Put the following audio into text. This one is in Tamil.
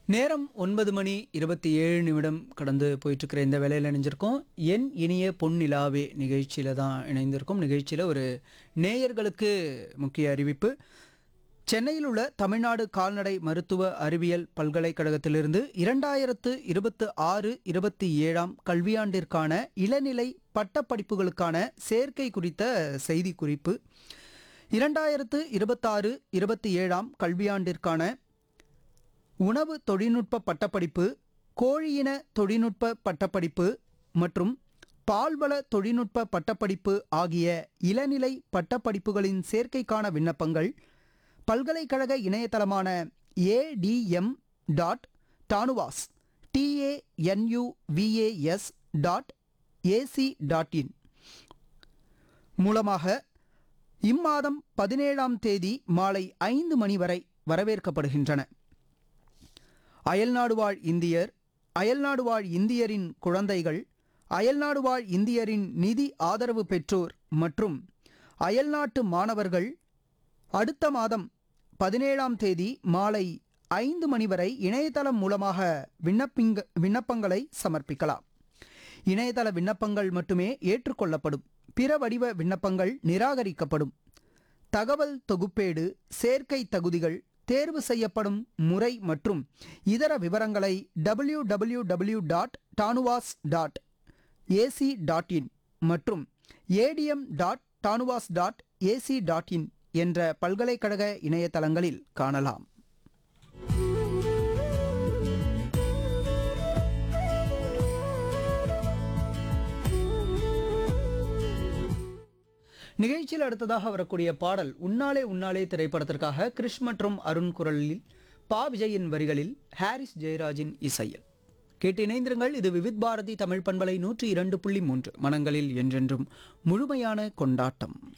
நேரம் ஒன்பது மணி இருபத்தி ஏழு நிமிடம் கடந்து போயிட்டுருக்கிற இந்த வேலையில் இணைஞ்சிருக்கோம் என் இனிய பொன்னிலாவே நிகழ்ச்சியில் தான் இணைந்திருக்கோம் நிகழ்ச்சியில் ஒரு நேயர்களுக்கு முக்கிய அறிவிப்பு சென்னையில் உள்ள தமிழ்நாடு கால்நடை மருத்துவ அறிவியல் பல்கலைக்கழகத்திலிருந்து இரண்டாயிரத்து இருபத்து ஆறு இருபத்தி ஏழாம் கல்வியாண்டிற்கான இளநிலை பட்டப்படிப்புகளுக்கான சேர்க்கை குறித்த செய்தி குறிப்பு இரண்டாயிரத்து இருபத்தாறு இருபத்தி ஏழாம் கல்வியாண்டிற்கான உணவு தொழில்நுட்ப பட்டப்படிப்பு கோழியின தொழில்நுட்ப பட்டப்படிப்பு மற்றும் பால்வள தொழில்நுட்ப பட்டப்படிப்பு ஆகிய இளநிலை பட்டப்படிப்புகளின் சேர்க்கைக்கான விண்ணப்பங்கள் பல்கலைக்கழக இணையதளமான ATM dot TANUVAS TANUVAS dot AC dot இன் மூலமாக இம்மாதம் பதினேழாம் தேதி மாலை ஐந்து மணி வரை வரவேற்கப்படுகின்றன அயல்நாடு வாழ் இந்தியர் அயல்நாடு வாழ் இந்தியரின் குழந்தைகள் அயல்நாடு வாழ் இந்தியரின் நிதி ஆதரவு பெற்றோர் மற்றும் அயல்நாட்டு மாணவர்கள் அடுத்த மாதம் பதினேழாம் தேதி மாலை ஐந்து மணி வரை இணையதளம் மூலமாக விண்ணப்பிங்க விண்ணப்பங்களை சமர்ப்பிக்கலாம் இணையதள விண்ணப்பங்கள் மட்டுமே ஏற்றுக்கொள்ளப்படும் பிற வடிவ விண்ணப்பங்கள் நிராகரிக்கப்படும் தகவல் தொகுப்பேடு சேர்க்கை தகுதிகள் தேர்வு செய்யப்படும் முறை மற்றும் இதர விவரங்களை W W W dot TANUVAS dot AC dot in மற்றும் ADM dot TANUVAS dot AC dot in என்ற பல்கலைக்கழக இணையதளங்களில் காணலாம் நிகழ்ச்சியில் அடுத்ததாக வரக்கூடிய பாடல் உன்னாலே உன்னாலே திரைப்படத்திற்காக கிருஷ் மற்றும் அருண் குரலில் பா விஜயின் வரிகளில் ஹாரிஸ் ஜெயராஜின் இசையில் கேட்டு இணைந்திருங்கள் இது விவித் பாரதி தமிழ் பண்பலை நூற்றி இரண்டு புள்ளி மூன்று மனங்களில் என்றென்றும் முழுமையான கொண்டாட்டம்